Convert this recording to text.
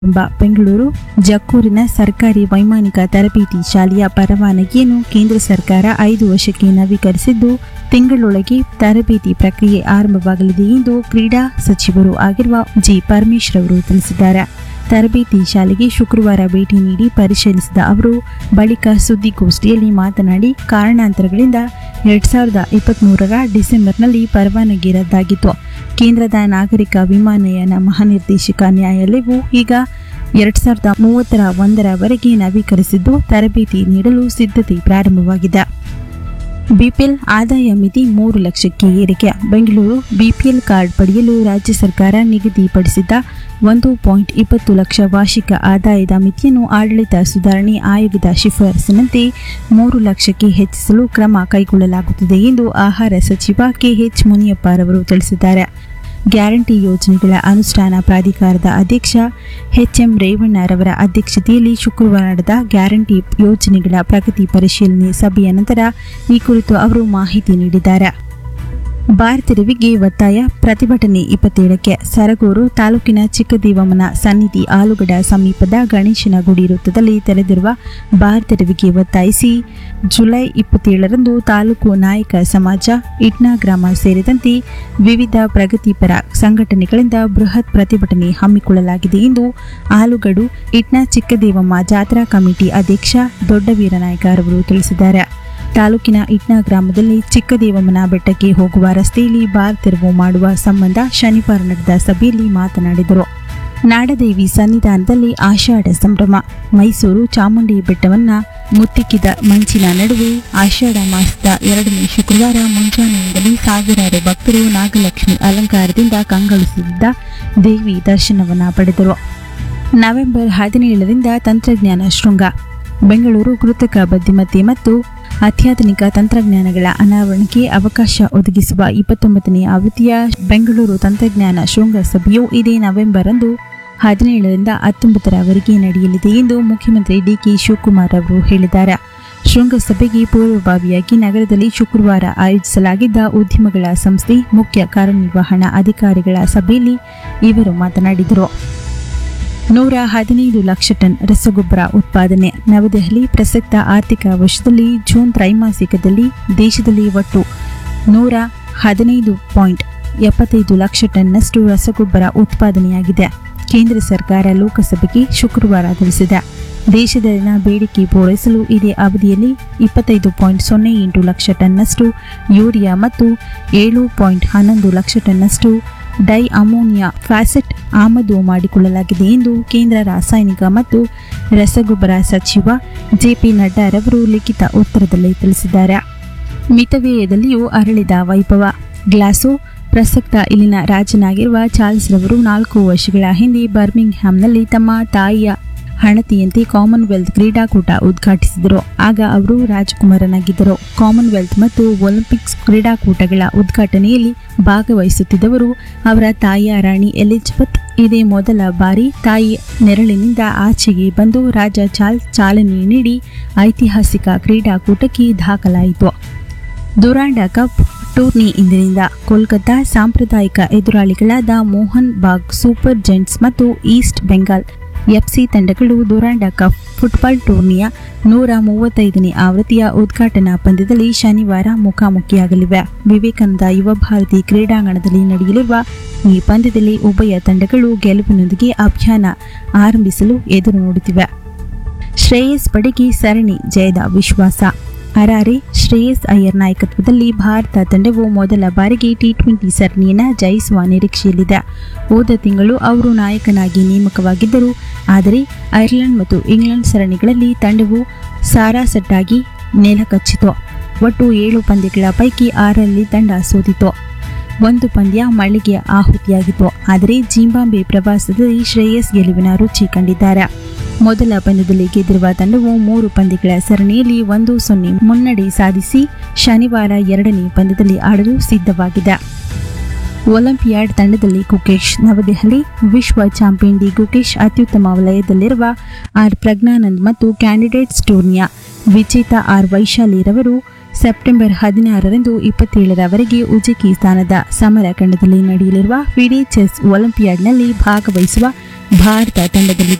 ಎಂಬ ಬೆಂಗಳೂರು ಜಕ್ಕೂರಿನ ಸರ್ಕಾರಿ ವೈಮಾನಿಕ ತರಬೇತಿ ಶಾಲೆಯ ಪರವಾನಗಿಯನ್ನು ಕೇಂದ್ರ ಸರ್ಕಾರ ಐದು ವರ್ಷಕ್ಕೆ ನವೀಕರಿಸಿದ್ದು ತಿಂಗಳೊಳಗೆ ತರಬೇತಿ ಪ್ರಕ್ರಿಯೆ ಆರಂಭವಾಗಲಿದೆ ಎಂದು ಕ್ರೀಡಾ ಸಚಿವರು ಆಗಿರುವ ಜಿ ಪರಮೇಶ್ವರ್ ಅವರು ತಿಳಿಸಿದ್ದಾರೆ ತರಬೇತಿ ಶಾಲೆಗೆ ಶುಕ್ರವಾರ ಭೇಟಿ ನೀಡಿ ಪರಿಶೀಲಿಸಿದ ಅವರು ಬಳಿಕ ಸುದ್ದಿಗೋಷ್ಠಿಯಲ್ಲಿ ಮಾತನಾಡಿ ಕಾರಣಾಂತರಗಳಿಂದ ಎರಡ್ ಸಾವಿರದ ಇಪ್ಪತ್ತ್ಮೂರರ ಡಿಸೆಂಬರ್ನಲ್ಲಿ ಪರವಾನಗಿ ರದ್ದಾಗಿತ್ತು ಕೇಂದ್ರದ ನಾಗರಿಕ ವಿಮಾನಯಾನ ಮಹಾನಿರ್ದೇಶಕ ನ್ಯಾಯಾಲಯವು ಈಗ ಎರಡ್ ಸಾವಿರದ ಮೂವತ್ತರ ಒಂದರವರೆಗೆ ನವೀಕರಿಸಿದ್ದು ತರಬೇತಿ ನೀಡಲು ಸಿದ್ಧತೆ ಪ್ರಾರಂಭವಾಗಿದೆ ಬಿಪಿಎಲ್ ಆದಾಯ ಮಿತಿ ಮೂರು ಲಕ್ಷಕ್ಕೆ ಏರಿಕೆ ಬೆಂಗಳೂರು ಬಿಪಿಎಲ್ ಕಾರ್ಡ್ ಪಡೆಯಲು ರಾಜ್ಯ ಸರ್ಕಾರ ನಿಗದಿಪಡಿಸಿದ್ದ ಒಂದು ಪಾಯಿಂಟ್ ಇಪ್ಪತ್ತು ಲಕ್ಷ ವಾರ್ಷಿಕ ಆದಾಯದ ಮಿತಿಯನ್ನು ಆಡಳಿತ ಸುಧಾರಣೆ ಆಯೋಗದ ಶಿಫಾರಸಿನಂತೆ ಮೂರು ಲಕ್ಷಕ್ಕೆ ಹೆಚ್ಚಿಸಲು ಕ್ರಮ ಕೈಗೊಳ್ಳಲಾಗುತ್ತಿದೆ ಎಂದು ಆಹಾರ ಸಚಿವ ಕೆಎಚ್ ಮುನಿಯಪ್ಪರವರು ತಿಳಿಸಿದ್ದಾರೆ ಗ್ಯಾರಂಟಿ ಯೋಜನೆಗಳ ಅನುಷ್ಠಾನ ಪ್ರಾಧಿಕಾರದ ಅಧ್ಯಕ್ಷ ಎಚ್ಎಂ ರೇವಣ್ಣರವರ ಅಧ್ಯಕ್ಷತೆಯಲ್ಲಿ ಶುಕ್ರವಾರ ನಡೆದ ಗ್ಯಾರಂಟಿ ಯೋಜನೆಗಳ ಪ್ರಗತಿ ಪರಿಶೀಲನೆ ಸಭೆಯ ನಂತರ ಈ ಕುರಿತು ಅವರು ಮಾಹಿತಿ ನೀಡಿದ್ದಾರೆ ಬಾರ್ ತೆರವಿಗೆ ಒತ್ತಾಯ ಪ್ರತಿಭಟನೆ ಇಪ್ಪತ್ತೇಳಕ್ಕೆ ಸರಗೂರು ತಾಲೂಕಿನ ಚಿಕ್ಕದೇವಮ್ಮನ ಸನ್ನಿಧಿ ಆಲೂಗಡ ಸಮೀಪದ ಗಣೇಶನ ಗುಡಿ ವೃತ್ತದಲ್ಲಿ ತೆರೆದಿರುವ ಬಾರ್ ತೆರವಿಗೆ ಒತ್ತಾಯಿಸಿ ಜುಲೈ ಇಪ್ಪತ್ತೇಳರಂದು ತಾಲೂಕು ನಾಯಕ ಸಮಾಜ ಇಟ್ನಾ ಗ್ರಾಮ ಸೇರಿದಂತೆ ವಿವಿಧ ಪ್ರಗತಿಪರ ಸಂಘಟನೆಗಳಿಂದ ಬೃಹತ್ ಪ್ರತಿಭಟನೆ ಹಮ್ಮಿಕೊಳ್ಳಲಾಗಿದೆ ಎಂದು ಆಲೂಗಡು ಇಟ್ನಾ ಚಿಕ್ಕದೇವಮ್ಮ ಜಾತ್ರಾ ಕಮಿಟಿ ಅಧ್ಯಕ್ಷ ದೊಡ್ಡವೀರನಾಯ್ಕ ಅವರು ತಿಳಿಸಿದ್ದಾರೆ ತಾಲೂಕಿನ ಇಟ್ನಾ ಗ್ರಾಮದಲ್ಲಿ ಚಿಕ್ಕದೇವಮ್ಮನ ಬೆಟ್ಟಕ್ಕೆ ಹೋಗುವ ರಸ್ತೆಯಲ್ಲಿ ಬಾರ್ ತೆರವು ಮಾಡುವ ಸಂಬಂಧ ಶನಿವಾರ ನಡೆದ ಸಭೆಯಲ್ಲಿ ಮಾತನಾಡಿದರು ನಾಡದೇವಿ ಸನ್ನಿಧಾನದಲ್ಲಿ ಆಷಾಢ ಸಂಭ್ರಮ ಮೈಸೂರು ಚಾಮುಂಡಿ ಬೆಟ್ಟವನ್ನ ಮುತ್ತಿಕ್ಕಿದ ಮಂಚಿನ ನಡುವೆ ಆಷಾಢ ಮಾಸದ ಎರಡನೇ ಶುಕ್ರವಾರ ಮುಂಜಾನೆಯಿಂದಲೇ ಸಾವಿರಾರು ಭಕ್ತರು ನಾಗಲಕ್ಷ್ಮಿ ಅಲಂಕಾರದಿಂದ ಕಂಗೊಳಿಸಿದ್ದ ದೇವಿ ದರ್ಶನವನ್ನ ಪಡೆದರು ನವೆಂಬರ್ ಹದಿನೇಳರಿಂದ ತಂತ್ರಜ್ಞಾನ ಶೃಂಗ ಬೆಂಗಳೂರು ಕೃತಕ ಬುದ್ಧಿಮತ್ತೆ ಮತ್ತು ಅತ್ಯಾಧುನಿಕ ತಂತ್ರಜ್ಞಾನಗಳ ಅನಾವರಣಕ್ಕೆ ಅವಕಾಶ ಒದಗಿಸುವ ಇಪ್ಪತ್ತೊಂಬತ್ತನೇ ಆವೃತ್ತಿಯ ಬೆಂಗಳೂರು ತಂತ್ರಜ್ಞಾನ ಶೃಂಗಸಭೆಯು ಇದೇ ನವೆಂಬರ್ ಅಂದು ಹದಿನೇಳರಿಂದ ಹತ್ತೊಂಬತ್ತರವರೆಗೆ ನಡೆಯಲಿದೆ ಎಂದು ಮುಖ್ಯಮಂತ್ರಿ ಡಿಕೆ ಶಿವಕುಮಾರ್ ಅವರು ಹೇಳಿದ್ದಾರೆ ಶೃಂಗಸಭೆಗೆ ಪೂರ್ವಭಾವಿಯಾಗಿ ನಗರದಲ್ಲಿ ಶುಕ್ರವಾರ ಆಯೋಜಿಸಲಾಗಿದ್ದ ಉದ್ಯಮಗಳ ಸಂಸ್ಥೆ ಮುಖ್ಯ ಕಾರ್ಯನಿರ್ವಹಣಾ ಅಧಿಕಾರಿಗಳ ಸಭೆಯಲ್ಲಿ ಇವರು ಮಾತನಾಡಿದರು ನೂರ ಹದಿನೈದು ಲಕ್ಷ ಟನ್ ರಸಗೊಬ್ಬರ ಉತ್ಪಾದನೆ ನವದೆಹಲಿ ಪ್ರಸಕ್ತ ಆರ್ಥಿಕ ವರ್ಷದಲ್ಲಿ ಜೂನ್ ತ್ರೈಮಾಸಿಕದಲ್ಲಿ ದೇಶದಲ್ಲಿ ಒಟ್ಟು ನೂರ ಹದಿನೈದು ಪಾಯಿಂಟ್ ಎಪ್ಪತ್ತೈದು ಲಕ್ಷ ಟನ್ನಷ್ಟು ರಸಗೊಬ್ಬರ ಉತ್ಪಾದನೆಯಾಗಿದೆ ಕೇಂದ್ರ ಸರ್ಕಾರ ಲೋಕಸಭೆಗೆ ಶುಕ್ರವಾರ ತಿಳಿಸಿದೆ ದೇಶದಲ್ಲಿನ ಬೇಡಿಕೆ ಪೂರೈಸಲು ಇದೇ ಅವಧಿಯಲ್ಲಿ ಇಪ್ಪತ್ತೈದು ಪಾಯಿಂಟ್ ಸೊನ್ನೆ ಎಂಟು ಲಕ್ಷ ಟನ್ನಷ್ಟು ಯೂರಿಯಾ ಮತ್ತು ಏಳು ಪಾಯಿಂಟ್ ಹನ್ನೊಂದು ಲಕ್ಷ ಟನ್ನಷ್ಟು ಡೈ ಅಮೋನಿಯಾ ಫ್ಯಾಸೆಟ್ ಆಮದು ಮಾಡಿಕೊಳ್ಳಲಾಗಿದೆ ಎಂದು ಕೇಂದ್ರ ರಾಸಾಯನಿಕ ಮತ್ತು ರಸಗೊಬ್ಬರ ಸಚಿವ ಜೆಪಿ ನಡ್ಡಾರವರು ಲಿಖಿತ ಉತ್ತರದಲ್ಲಿ ತಿಳಿಸಿದ್ದಾರೆ ಮಿತವ್ಯಯದಲ್ಲಿಯೂ ಅರಳಿದ ವೈಭವ ಗ್ಲಾಸೋ ಪ್ರಸಕ್ತ ಇಲ್ಲಿನ ರಾಜನಾಗಿರುವ ಚಾರ್ಲ್ಸ್ ರವರು ನಾಲ್ಕು ವರ್ಷಗಳ ಹಿಂದೆ ಬರ್ಮಿಂಗ್ ಹ್ಯಾಮ್ನಲ್ಲಿ ತಮ್ಮ ತಾಯಿಯ ಹಣತೆಯಂತೆ ಕಾಮನ್ವೆಲ್ತ್ ಕ್ರೀಡಾಕೂಟ ಉದ್ಘಾಟಿಸಿದರು ಆಗ ಅವರು ರಾಜಕುಮಾರನಾಗಿದ್ದರು ಕಾಮನ್ವೆಲ್ತ್ ಮತ್ತು ಒಲಿಂಪಿಕ್ಸ್ ಕ್ರೀಡಾಕೂಟಗಳ ಉದ್ಘಾಟನೆಯಲ್ಲಿ ಭಾಗವಹಿಸುತ್ತಿದ್ದವರು ಅವರ ತಾಯಿಯ ರಾಣಿ ಎಲಿಜಬೆತ್ ಇದೇ ಮೊದಲ ಬಾರಿ ತಾಯಿ ನೆರಳಿನಿಂದ ಆಚೆಗೆ ಬಂದು ರಾಜ ಚಾರ್ಲ್ಸ್ ಚಾಲನೆ ನೀಡಿ ಐತಿಹಾಸಿಕ ಕ್ರೀಡಾಕೂಟಕ್ಕೆ ದಾಖಲಾಯಿತು ದುರಾಂಡ ಕಪ್ ಟೂರ್ನಿ ಇಂದಿನಿಂದ ಕೋಲ್ಕತ್ತಾ ಸಾಂಪ್ರದಾಯಿಕ ಎದುರಾಳಿಗಳಾದ ಮೋಹನ್ ಬಾಗ್ ಸೂಪರ್ ಜೆಂಟ್ಸ್ ಮತ್ತು ಈಸ್ಟ್ ಬೆಂಗಾಲ್ ಎಫ್ಸಿ ತಂಡಗಳು ದುರಾಂಡ ಕಪ್ ಫುಟ್ಬಾಲ್ ಟೂರ್ನಿಯ ನೂರ ಮೂವತ್ತೈದನೇ ಆವೃತ್ತಿಯ ಉದ್ಘಾಟನಾ ಪಂದ್ಯದಲ್ಲಿ ಶನಿವಾರ ಮುಖಾಮುಖಿಯಾಗಲಿವೆ ವಿವೇಕಾನಂದ ಯುವ ಭಾರತಿ ಕ್ರೀಡಾಂಗಣದಲ್ಲಿ ನಡೆಯಲಿರುವ ಈ ಪಂದ್ಯದಲ್ಲಿ ಉಭಯ ತಂಡಗಳು ಗೆಲುವಿನೊಂದಿಗೆ ಅಭಿಯಾನ ಆರಂಭಿಸಲು ಎದುರು ನೋಡುತ್ತಿವೆ ಶ್ರೇಯಸ್ ಪಡೆಗೆ ಸರಣಿ ಜಯದ ವಿಶ್ವಾಸ ಅರಾರೆ ಶ್ರೇಯಸ್ ಅಯ್ಯರ್ ನಾಯಕತ್ವದಲ್ಲಿ ಭಾರತ ತಂಡವು ಮೊದಲ ಬಾರಿಗೆ ಟಿ ಟ್ವೆಂಟಿ ಸರಣಿಯನ್ನು ಜಯಿಸುವ ನಿರೀಕ್ಷೆಯಲ್ಲಿದೆ ಹೋದ ತಿಂಗಳು ಅವರು ನಾಯಕನಾಗಿ ನೇಮಕವಾಗಿದ್ದರು ಆದರೆ ಐರ್ಲೆಂಡ್ ಮತ್ತು ಇಂಗ್ಲೆಂಡ್ ಸರಣಿಗಳಲ್ಲಿ ತಂಡವು ಸಾರಾಸಟ್ಟಾಗಿ ನೆಲಕಚ್ಚಿತು ಒಟ್ಟು ಏಳು ಪಂದ್ಯಗಳ ಪೈಕಿ ಆರರಲ್ಲಿ ತಂಡ ಸೋತಿತು ಒಂದು ಪಂದ್ಯ ಮಳೆಗೆ ಆಹುತಿಯಾಗಿತ್ತು ಆದರೆ ಜಿಂಬಾಬ್ವೆ ಪ್ರವಾಸದಲ್ಲಿ ಶ್ರೇಯಸ್ ಗೆಲುವಿನ ರುಚಿ ಕಂಡಿದ್ದಾರೆ ಮೊದಲ ಪಂದ್ಯದಲ್ಲಿ ಗೆದ್ದಿರುವ ತಂಡವು ಮೂರು ಪಂದ್ಯಗಳ ಸರಣಿಯಲ್ಲಿ ಒಂದು ಸೊನ್ನೆ ಮುನ್ನಡೆ ಸಾಧಿಸಿ ಶನಿವಾರ ಎರಡನೇ ಪಂದ್ಯದಲ್ಲಿ ಆಡಲು ಸಿದ್ಧವಾಗಿದೆ ಒಲಿಂಪಿಯಾಡ್ ತಂಡದಲ್ಲಿ ಗುಕೇಶ್ ನವದೆಹಲಿ ವಿಶ್ವ ಚಾಂಪಿಯನ್ ಡಿ ಗುಕೇಶ್ ಅತ್ಯುತ್ತಮ ವಲಯದಲ್ಲಿರುವ ಆರ್ ಪ್ರಜ್ಞಾನಂದ್ ಮತ್ತು ಕ್ಯಾಂಡಿಡೇಟ್ಸ್ ಟೂರ್ನಿಯ ವಿಜೇತ ಆರ್ ವೈಶಾಲಿರವರು ಸೆಪ್ಟೆಂಬರ್ ಹದಿನಾರರಂದು ಇಪ್ಪತ್ತೇಳರವರೆಗೆ ಉಜ್ಬೆಕಿಸ್ತಾನದ ಸಮರಕಂಡದಲ್ಲಿ ನಡೆಯಲಿರುವ ಫಿಡೆ ಚೆಸ್ ಒಲಿಂಪಿಯಾಡ್ನಲ್ಲಿ ಭಾಗವಹಿಸುವ ಭಾರತ ತಂಡದಲ್ಲಿ